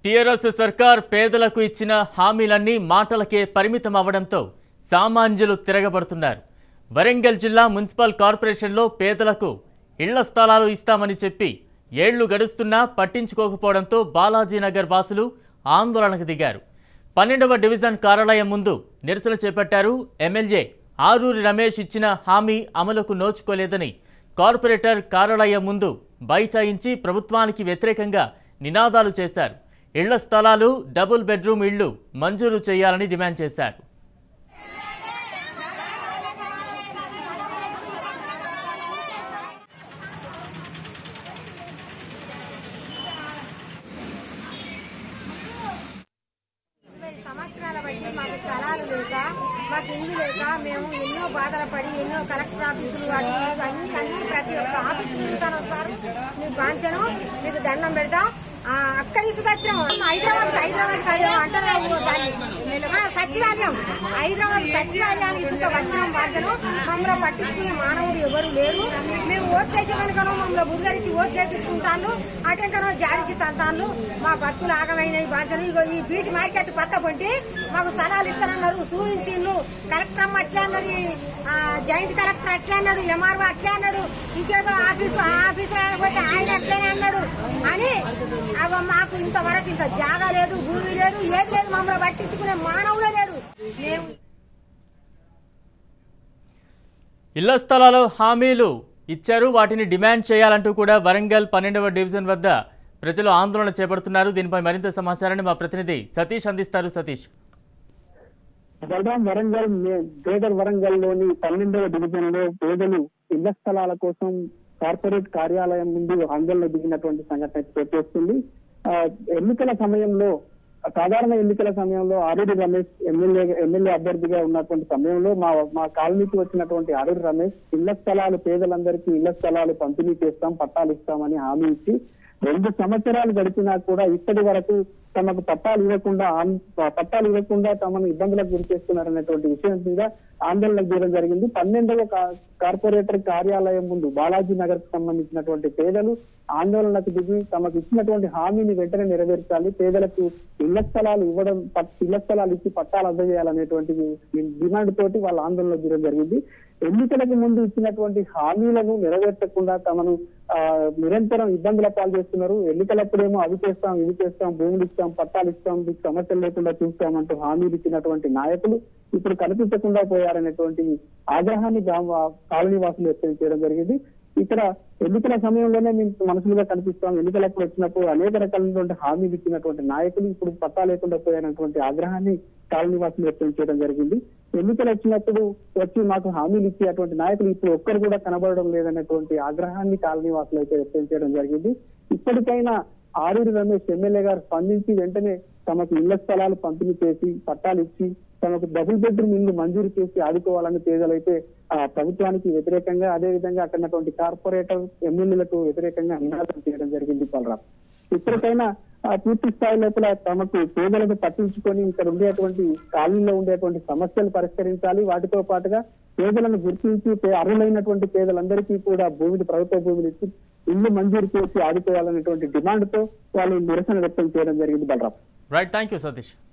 TRS సర్కార్ పేదలకు ఇచ్చిన హామీలన్నీ మాటలకే పరిమితం అవ్వడంతో సామాన్యులు తిరగబడుతున్నారు వరంగల్ జిల్లా మున్సిపల్ కార్పొరేషన్లో పేదలకు ఇళ్ల స్థలాలు ఇస్తామని చెప్పి ఏళ్లు గడుస్తున్నా పట్టించుకోకపోవడంతో బాలాజీనగర్ వాసులు ఆందోళనకు దిగారు పన్నెండవ డివిజన్ కార్యాలయం ముందు నిరసన చేపట్టారు ఎమ్మెల్యే ఆరూరి రమేష్ ఇచ్చిన హామీ అమలుకు నోచుకోలేదని కార్పొరేటర్ కార్యాలయం ముందు బైఠాయించి ప్రభుత్వానికి వ్యతిరేకంగా నినాదాలు చేశారు ఇళ్ల స్థలాలు డబుల్ బెడ్రూమ్ ఇళ్లు మంజూరు చేయాలని డిమాండ్ చేశారు ముప్పై సంవత్సరాల బట్టి మాకు స్థలాలు లేక మాకు ఇల్లు లేక మేము ఎన్నో బాధలు పడి ఎన్నో కలెక్టర్ ఆఫీసులు వాటి అన్ని అన్ని ప్రతి ఒక్క ఆఫీసు ఉంటాను సార్ మీకు వాంచను మీకు దండం పెడతా ఆ, అక్కడి నుంచి వచ్చినాం హైదరాబాద్ హైదరాబాద్ కాదు అంటున్నాము దాన్ని ఆ, సచివాలయం హైదరాబాద్ సచివాలయానికి ఇసుక వచ్చినాం వాంచను మమ్మల్ని పట్టించుకునే మానవుడు ఎవరు లేరు మేము ఓట్లు వేసేదానికనో మమ్మల్ని బుద్ధరించి ఓట్లు వేపించుకుంటాను అటెంకనో జాడించి తంతాను మా బతుకులు ఆగమైనవి బాధ్యను ఇగో ఈ బీటి మార్కెట్ పక్క పొంటి మాకు స్థలాలు ఇస్తానన్నారు సూచించిండ్రు కలెక్టర్ అమ్మ అట్లే అన్నది ఆ, జాయింట్ కలెక్టర్ అట్లే అన్నాడు ఎంఆర్ఓ అట్లే అన్నాడు ఇంకేదో ఆఫీసు ఆ ఆఫీసు పోతే ఆయన అట్లనే అన్నాడు అని అవ మాకు ఇంతవరకు ఇంత జాగా లేదు భూమి లేదు ఏది లేదు మమ్మల్ని పట్టించుకునే మానవుడే లేడు మేము ఇళ్ల స్థలాలు హామీలు ఇచ్చారు వాటిని డిమాండ్ చేయాలంటూ కూడా వరంగల్ పన్నెండవ డివిజన్ వద్ద ప్రజలు ఆందోళన చేపడుతున్నారు దీనిపై మరింత సమాచారాన్ని మా ప్రతినిధి సతీష్ అందిస్తారు సతీష్ బలరాం వరంగల్ మే- గ్రేటర్ వరంగల్ లోని పన్నెండవ డివిజన్ లో పేదలు ఇళ్ల స్థలాల కోసం కార్పొరేట్ కార్యాలయం ముందు ఆందోళన దిగినటువంటి సంఘటన చోటు చేసుకుంది ఆ, ఎన్నికల సమయంలో సాధారణ ఎన్నికల సమయంలో ఆరూరి రమేష్ ఎమ్మెల్యే ఎమ్మెల్యే అభ్యర్థిగా ఉన్నటువంటి సమయంలో మా మా కాలనీకి వచ్చినటువంటి ఆరూరి రమేష్ ఇళ్ల స్థలాలు పేదలందరికీ ఇళ్ల స్థలాలు పంపిణీ చేస్తాం పట్టాలు ఇస్తామని హామీ ఇచ్చి రెండు సంవత్సరాలు గడిచినా కూడా ఇప్పటి వరకు తమకు పట్టాలు ఇవ్వకుండా ఆన్- పట్టాలు ఇవ్వకుండా తమను ఇబ్బందులకు గురి చేస్తున్నారనేటువంటి విషయం మీద ఆందోళన చేయడం జరిగింది పన్నెండవ కా- కార్పొరేటర్ కార్యాలయం ముందు బాలాజీ నగర్ కు సంబంధించినటువంటి పేదలు ఆందోళనకు దిగి తమకు ఇచ్చినటువంటి హామీని వెంటనే నెరవేర్చాలి పేదలకు ఇళ్ల స్థలాలు ఇవ్వడం పట్- ఇళ్ల స్థలాలు ఇచ్చి పట్టాలు అందజేయాలనేటువంటి డిమాండ్ తోటి వాళ్ళ ఆందోళన చేయడం జరిగింది ఎన్నికలకు ముందు ఇచ్చినటువంటి హామీలను నెరవేర్చకుండా తమను ఆ, నిరంతరం ఇబ్బందుల పాలు చేస్తున్నారు ఎన్నికలప్పుడేమో అవి చేస్తాం ఇవి చేస్తాం భూములు ఇస్తాం పట్టాలు ఇస్తాం మీకు సమస్యలు లేకుండా చూస్తామంటూ హామీలు ఇచ్చినటువంటి నాయకులు ఇప్పుడు కనిపించకుండా పోయారనేటువంటి ఆగ్రహాన్ని గ్రామ కాలనీ వాసులు వ్యక్తం చేయడం జరిగింది ఇక్కడ ఎన్నికల సమయంలోనే మేము మనుషులుగా కనిపిస్తాం ఎన్నికలప్పుడు వచ్చినప్పుడు అనేక రకాలైనటువంటి హామీలు ఇచ్చినటువంటి నాయకులు ఇప్పుడు పట్టా లేకుండా పోయినటువంటి ఆగ్రహాన్ని కాలనీ వాసులు వ్యక్తం చేయడం జరిగింది ఎన్నికలు వచ్చినప్పుడు వచ్చి మాకు హామీలు ఇచ్చేటువంటి నాయకులు ఇప్పుడు ఒక్కరు కూడా కనబడడం లేదనేటువంటి ఆగ్రహాన్ని కాలనీ వాసులు అయితే వ్యక్తం చేయడం జరిగింది ఇప్పటికైనా ఆరూరి రమేష్ ఎమ్మెల్యే గారు స్పందించి వెంటనే తమకు ఇళ్ల స్థలాలు పంపిణీ చేసి పట్టాలు ఇచ్చి తమకు డబుల్ బెడ్రూమ్ ఇల్లు మంజూరు చేసి ఆదుకోవాలని పేదలైతే ఆ ప్రభుత్వానికి వ్యతిరేకంగా అదే విధంగా అక్కడ ఉన్నటువంటి కార్పొరేటర్ ఎమ్మెల్యేలకు వ్యతిరేకంగా నినాదం చేయడం జరిగింది బలరాం ఇప్పటికైనా ఆ పూర్తి స్థాయి లోపల తమకు పేదలకు పట్టించుకొని ఇక్కడ ఉండేటువంటి కాలనీలో ఉండేటువంటి సమస్యలు పరిష్కరించాలి వాటితో పాటుగా పేదలను గుర్తించి పే- అర్హులైనటువంటి పేదలందరికీ కూడా భూమిని ప్రభుత్వ భూమిని ఇచ్చి ఇల్లు మంజూరు చేసి ఆదుకోవాలనేటువంటి డిమాండ్ తో వాళ్ళు నిరసన వ్యక్తం చేయడం జరిగింది Balaram right thank you Satish